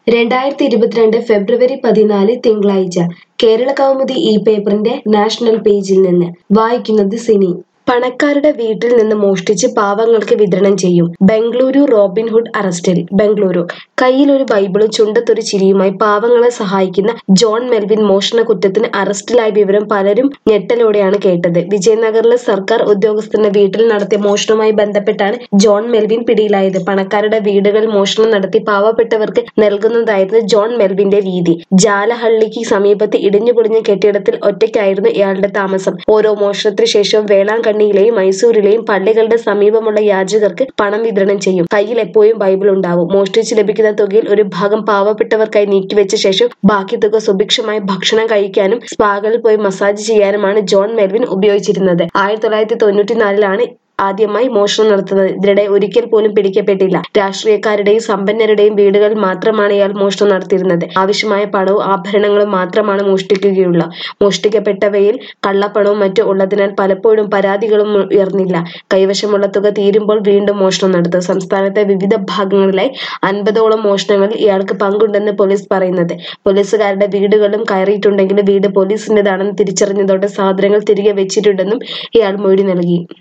രണ്ടായിരത്തി ഇരുപത്തിരണ്ട് ഫെബ്രുവരി പതിനാല് തിങ്കളാഴ്ച കേരള കൗമുദി ഈ പേപ്പറിന്റെ നാഷണൽ പേജിൽ നിന്ന് വായിക്കുന്നത് സിനി പണക്കാരുടെ വീട്ടിൽ നിന്ന് മോഷ്ടിച്ച് പാവങ്ങൾക്ക് വിതരണം ചെയ്യും ബംഗളൂരു റോബിൻഹുഡ് അറസ്റ്റിൽ ബംഗളൂരു കയ്യിൽ ഒരു ബൈബിളും ചുണ്ടത്തൊരു ചിരിയുമായി പാവങ്ങളെ സഹായിക്കുന്ന ജോൺ മെൽവിൻ മോഷണ കുറ്റത്തിന് അറസ്റ്റിലായ വിവരം പലരും ഞെട്ടലോടെയാണ് കേട്ടത് വിജയനഗറിലെ സർക്കാർ ഉദ്യോഗസ്ഥന്റെ വീട്ടിൽ നടത്തിയ മോഷണവുമായി ബന്ധപ്പെട്ടാണ് ജോൺ മെൽവിൻ പിടിയിലായത് പണക്കാരുടെ വീടുകളിൽ മോഷണം നടത്തി പാവപ്പെട്ടവർക്ക് നൽകുന്നതായിരുന്നു ജോൺ മെൽവിന്റെ രീതി ജാലഹള്ളിക്ക് സമീപത്ത് ഇടിഞ്ഞുപൊളിഞ്ഞ കെട്ടിടത്തിൽ ഒറ്റയ്ക്കായിരുന്നു ഇയാളുടെ താമസം ഓരോ മോഷണത്തിന് ശേഷവും വേളാങ്കണ്ണിയിലെയും മൈസൂരിലെയും പള്ളികളുടെ സമീപമുള്ള യാചകർക്ക് പണം വിതരണം ചെയ്യും കയ്യിൽ എപ്പോഴും ബൈബിൾ ഉണ്ടാവും മോഷ്ടിച്ച് ലഭിക്കുന്ന തുകയിൽ ഒരു ഭാഗം പാവപ്പെട്ടവർക്കായി നീക്കിവെച്ച ശേഷം ബാക്കി തുക സുഭിക്ഷമായി ഭക്ഷണം കഴിക്കാനും സ്പാകളിൽ പോയി മസാജ് ചെയ്യാനുമാണ് ജോൺ മെൽവിൻ ഉപയോഗിച്ചിരുന്നത് ആയിരത്തി തൊള്ളായിരത്തി തൊണ്ണൂറ്റിനാലിലാണ് ആദ്യമായി മോഷണം നടത്തുന്നത് ഇതിനിടെ ഒരിക്കൽ പോലും പിടിക്കപ്പെട്ടില്ല രാഷ്ട്രീയക്കാരുടെയും സമ്പന്നരുടെയും വീടുകളിൽ മാത്രമാണ് ഇയാൾ മോഷണം നടത്തിയിരുന്നത് ആവശ്യമായ പണവും ആഭരണങ്ങളും മാത്രമാണ് മോഷ്ടിക്കുകയുള്ളൂ മോഷ്ടിക്കപ്പെട്ടവയിൽ കള്ളപ്പണവും മറ്റും ഉള്ളതിനാൽ പലപ്പോഴും പരാതികളും ഉയർന്നില്ല കൈവശമുള്ള തുക തീരുമ്പോൾ വീണ്ടും മോഷണം നടത്തും സംസ്ഥാനത്തെ വിവിധ ഭാഗങ്ങളിലായി അൻപതോളം മോഷണങ്ങളിൽ ഇയാൾക്ക് പങ്കുണ്ടെന്ന് പോലീസ് പറയുന്നത് പോലീസുകാരുടെ വീടുകളിലും കയറിയിട്ടുണ്ടെങ്കിലും വീട് പോലീസിന്റേതാണെന്ന് തിരിച്ചറിഞ്ഞതോടെ സാധനങ്ങൾ തിരികെ വെച്ചിട്ടുണ്ടെന്നും ഇയാൾ മൊഴി നൽകി